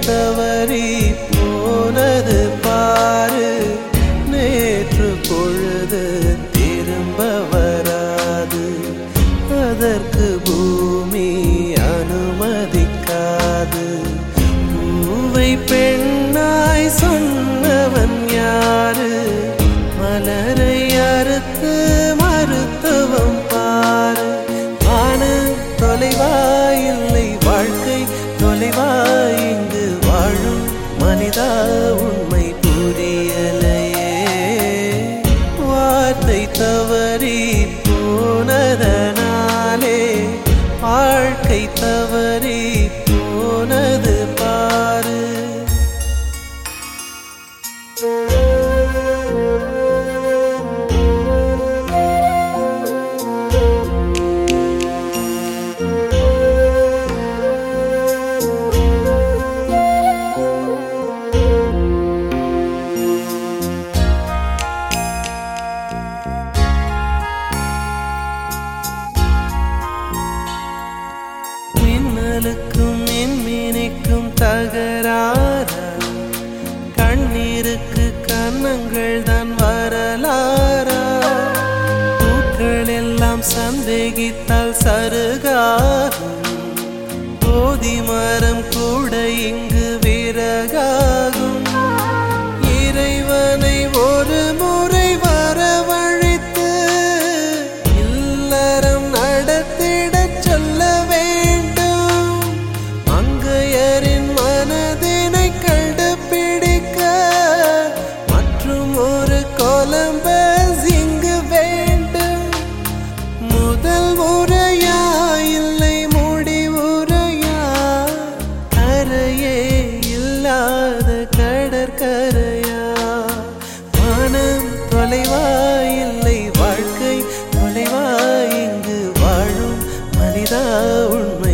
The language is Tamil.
தவறி போனது பாரு நேற்று பொழுது திரும்ப வராது அதற்கு பூமி அனுமதிக்காது பூவை பெண்ணாய் சொன்னவன் யாரு மலரை அறுத்து மருத்துவம் பாரு ஆன தொலைவாயில்லை வாழ்க்கை தொலைவாய் இங்கு வாழும் மனிதா உண்மை புரியலையே வார்த்தை தவறி போனதனாலே வாழ்க்கை தவறி போனது பாரு மின்னலுக்கும் மின்மினிக்கும் தகராறா கண்ணீருக்கு கன்னங்கள் தான் வரலாறா பூக்கள் எல்லாம் சந்தேகித்தால் சருகாகும் போதி மரம் கூட இங்கு விறகாகும் இறைவனை ஒரு முறை வரவழைத்து இல்லறம் நடத்திடச் சொல்ல வேண்டும் மங்கையரின் மனதினை கண்டுபிடிக்க மற்றும் ஒரு கொலம்பஸ் இங்கு வேண்டும் முதல் முறையா இல்லை முடிவுரையா கரையே இல்லாத கடற்கரையா மனம் தொலைவாய் இல்லை வாழ்க்கை தொலைவாய் இங்கு வாழும் மனிதா உண்மை